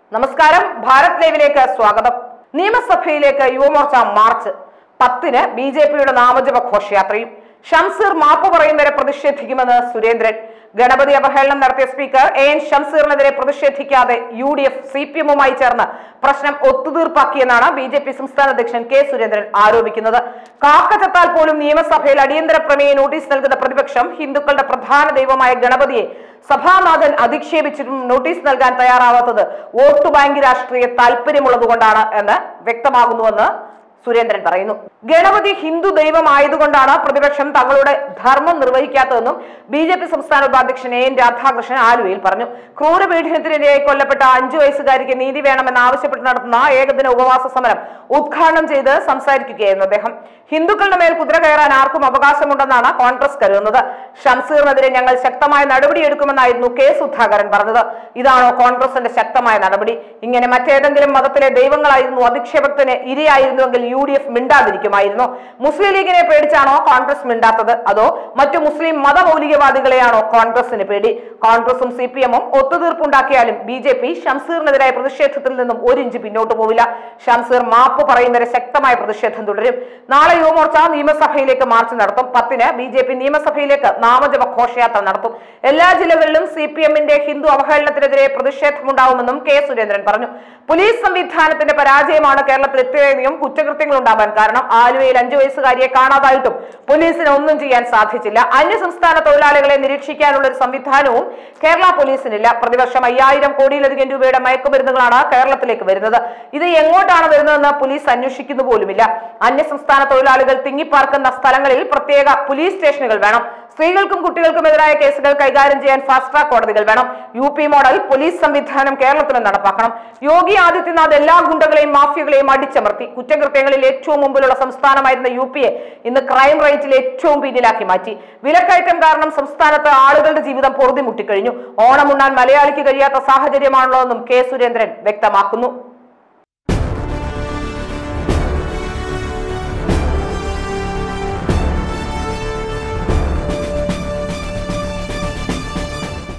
നമസ്കാരം ഭാരത് ലൈവിലേക്ക് സ്വാഗതം നിയമസഭയിലേക്ക് യുവമോർച്ച മാർച്ച് പത്തിന് ബി ജെ പിയുടെ നാമജപ ഘോഷയാത്രയും ഷംസീർ മാപ്പ് പറയും വരെ പ്രതിഷേധിക്കുമെന്ന് സുരേന്ദ്രൻ ഗണപതി അപഹേളനം നടത്തിയ സ്പീക്കർ എ എൻ ഷംസീറിനെതിരെ പ്രതിഷേധിക്കാതെ U D F C P എമ്മുമായി ചേർന്ന് പ്രശ്നം ഒത്തുതീർപ്പാക്കിയെന്നാണ് ബി ജെ പി സംസ്ഥാന അധ്യക്ഷൻ കെ സുരേന്ദ്രൻ ആരോപിക്കുന്നത് കാക്കചത്താൽ പോലും നിയമസഭയിൽ അടിയന്തര പ്രമേയ നോട്ടീസ് നൽകുന്ന പ്രതിപക്ഷം ഹിന്ദുക്കളുടെ പ്രധാന ദൈവമായ ഗണപതിയെ സഭാനാഥൻ അധിക്ഷേപിച്ചിട്ടും നോട്ടീസ് നൽകാൻ തയ്യാറാവാത്തത് വോട്ട് ബാങ്ക് രാഷ്ട്രീയ താല്പര്യമുള്ളതുകൊണ്ടാണ് എന്ന് വ്യക്തമാകുന്നുവെന്ന് സുരേന്ദ്രൻ പറയുന്നു ഗണപതി ഹിന്ദു ദൈവമായതുകൊണ്ടാണ് പ്രതിപക്ഷം തങ്ങളുടെ ധർമ്മം നിർവഹിക്കാത്തതെന്നും ബി ജെ പി സംസ്ഥാന ഉപാധ്യക്ഷൻ എ എൻ രാധാകൃഷ്ണൻ ആലുവയിൽ പറഞ്ഞു ക്രൂരപീഡനത്തിനിരയായി കൊല്ലപ്പെട്ട അഞ്ചു വയസ്സുകാരിക്ക് നീതി വേണമെന്ന് ആവശ്യപ്പെട്ട് നടത്തുന്ന ഏകദിന ഉപവാസ സമരം ഉദ്ഘാടനം ചെയ്ത് സംസാരിക്കുകയായിരുന്നു അദ്ദേഹം ഹിന്ദുക്കളുടെ മേൽ കുതിര കയറാൻ ആർക്കും അവകാശമുണ്ടെന്നാണ് കോൺഗ്രസ് കരുതുന്നത് ഷംസീറിനെതിരെ ഞങ്ങൾ ശക്തമായ നടപടിയെടുക്കുമെന്നായിരുന്നു കെ സുധാകരൻ പറഞ്ഞത് ഇതാണോ കോൺഗ്രസിന്റെ ശക്തമായ നടപടി ഇങ്ങനെ മറ്റേതെങ്കിലും മതത്തിലെ ദൈവങ്ങളായിരുന്നു അധിക്ഷേപത്തിന് ഇരയായിരുന്നുവെങ്കിൽ യു ഡി എഫ് മിണ്ടാതിരിക്കുമായിരുന്നു മുസ്ലിം ലീഗിനെ പേടിച്ചാണോ കോൺഗ്രസ് മിണ്ടാത്തത് അതോ മറ്റു മുസ്ലിം മതമൗലികവാദികളെയാണോ കോൺഗ്രസിന് പേടി കോൺഗ്രസും സി പി എമ്മും ഒത്തുതീർപ്പുണ്ടാക്കിയാലും ബി ജെ പി ഷംസീറിനെതിരായ പ്രതിഷേധത്തിൽ നിന്നും ഒരു ഇഞ്ച് പിന്നോട്ട് പോവില്ല ഷംസീർ മാപ്പ് പറയുന്നവരെ ശക്തമായ പ്രതിഷേധം തുടരും നാളെ യുവമോർച്ച നിയമസഭയിലേക്ക് മാർച്ച് നടത്തും പത്തിന് ബി ജെ പി നിയമസഭയിലേക്ക് നാമജപ ഘോഷയാത്ര നടത്തും എല്ലാ ജില്ലകളിലും സി പി എമ്മിന്റെ ഹിന്ദു അവഹേളനത്തിനെതിരെ പ്രതിഷേധമുണ്ടാവുമെന്നും കെ സുരേന്ദ്രൻ പറഞ്ഞു പോലീസ് സംവിധാനത്തിന്റെ പരാജയമാണ് കേരളത്തിൽ ഇത്രയധികം കുറ്റകൃത്യങ്ങൾ ഉണ്ടാവാൻ കാരണം ആലുവയിൽ അഞ്ചു വയസ്സുകാരിയെ കാണാതായിട്ടും പോലീസിന് ഒന്നും ചെയ്യാൻ സാധിച്ചില്ല അന്യ സംസ്ഥാന തൊഴിലാളികളെ നിരീക്ഷിക്കാനുള്ള ഒരു സംവിധാനവും കേരള പോലീസിനില്ല പ്രതിവർഷം അയ്യായിരം കോടിയിലധികം രൂപയുടെ മയക്കുമരുന്നുകളാണ് കേരളത്തിലേക്ക് വരുന്നത് ഇത് എങ്ങോട്ടാണ് വരുന്നതെന്ന് പോലീസ് അന്വേഷിക്കുന്നു പോലുമില്ല അന്യ സംസ്ഥാന തൊഴിലാളികൾ തിങ്ങിപ്പാർക്കുന്ന സ്ഥലങ്ങളിൽ പ്രത്യേക പോലീസ് സ്റ്റേഷനുകൾ വേണം സ്ത്രീകൾക്കും കുട്ടികൾക്കും എതിരായ കേസുകൾ കൈകാര്യം ചെയ്യാൻ ഫാസ്റ്റ് ട്രാക്ക് കോടതികൾ വേണം യു പി മോഡൽ പോലീസ് സംവിധാനം കേരളത്തിലും നടപ്പാക്കണം യോഗി ആദിത്യനാഥ് എല്ലാ ഗുണ്ടകളെയും മാഫിയകളെയും അടിച്ചമർത്തി കുറ്റകൃത്യങ്ങളിൽ ഏറ്റവും മുമ്പിലുള്ള സംസ്ഥാനമായിരുന്ന യു പിയെ ഇന്ന് ക്രൈം റേറ്റിൽ ഏറ്റവും പിന്നിലാക്കി മാറ്റി വിലക്കയറ്റം കാരണം സംസ്ഥാനത്ത് ആളുകളുടെ ജീവിതം പൊറുതിമുട്ടിക്കഴിഞ്ഞു ഓണമുണ്ണാൻ മലയാളിക്ക് കഴിയാത്ത സാഹചര്യമാണുള്ളതെന്നും കെ സുരേന്ദ്രൻ വ്യക്തമാക്കുന്നു